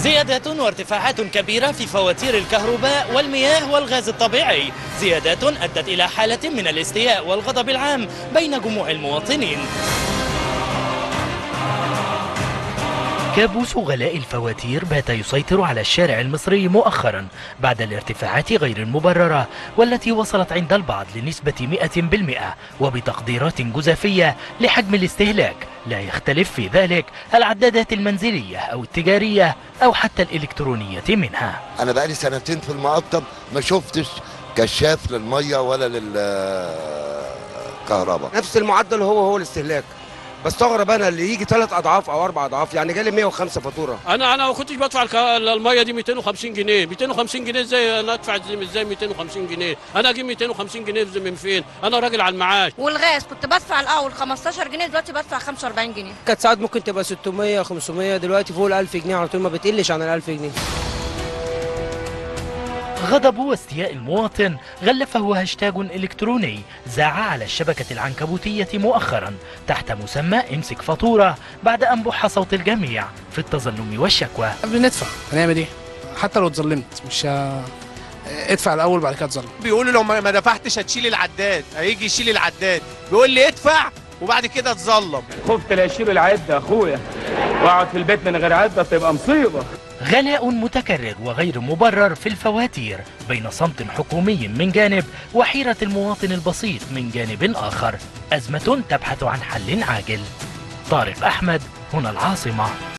زيادات وارتفاعات كبيرة في فواتير الكهرباء والمياه والغاز الطبيعي زيادات أدت إلى حالة من الاستياء والغضب العام بين جموع المواطنين كابوس غلاء الفواتير بات يسيطر على الشارع المصري مؤخرا بعد الارتفاعات غير المبررة والتي وصلت عند البعض لنسبة 100% وبتقديرات جزافية لحجم الاستهلاك لا يختلف في ذلك العدادات المنزلية أو التجارية أو حتى الإلكترونية منها انا بقالي سنتين في المقطم ما شفتش كشاف للميه ولا للكهرباء نفس المعدل هو هو الاستهلاك بستغرب انا اللي يجي ثلاث اضعاف او اربع اضعاف يعني جالي 105 فاتوره انا انا ما كنتش بدفع الك- الميه دي 250 جنيه 250 جنيه ازاي انا ادفع ازاي ازاي 250 جنيه انا اجيب 250 جنيه من فين انا راجل على المعاش والغاز كنت بدفع الاول 15 جنيه دلوقتي بدفع 45 جنيه كانت ساعات ممكن تبقى 600 500 دلوقتي فوق ال 1000 جنيه على طول ما بتقلش عن ال 1000 جنيه غضب واستياء المواطن غلفه هاشتاج إلكتروني زاع على الشبكة العنكبوتية مؤخرا تحت مسمى امسك فاتورة بعد أن بح صوت الجميع في التظلم والشكوى بندفع هنعمل ايه حتى لو اتظلمت مش ه... ادفع الاول بعد كده اتظلم بيقولوا لو ما ما دفعتش هتشيل العداد هيجي يشيل العداد بيقول لي ادفع وبعد كده اتظلم خفت لا يشيل العده اخويا واقعد في البيت من غير عده تبقى مصيبه غلاء متكرر وغير مبرر في الفواتير بين صمت حكومي من جانب وحيرة المواطن البسيط من جانب آخر أزمة تبحث عن حل عاجل طارق أحمد هنا العاصمة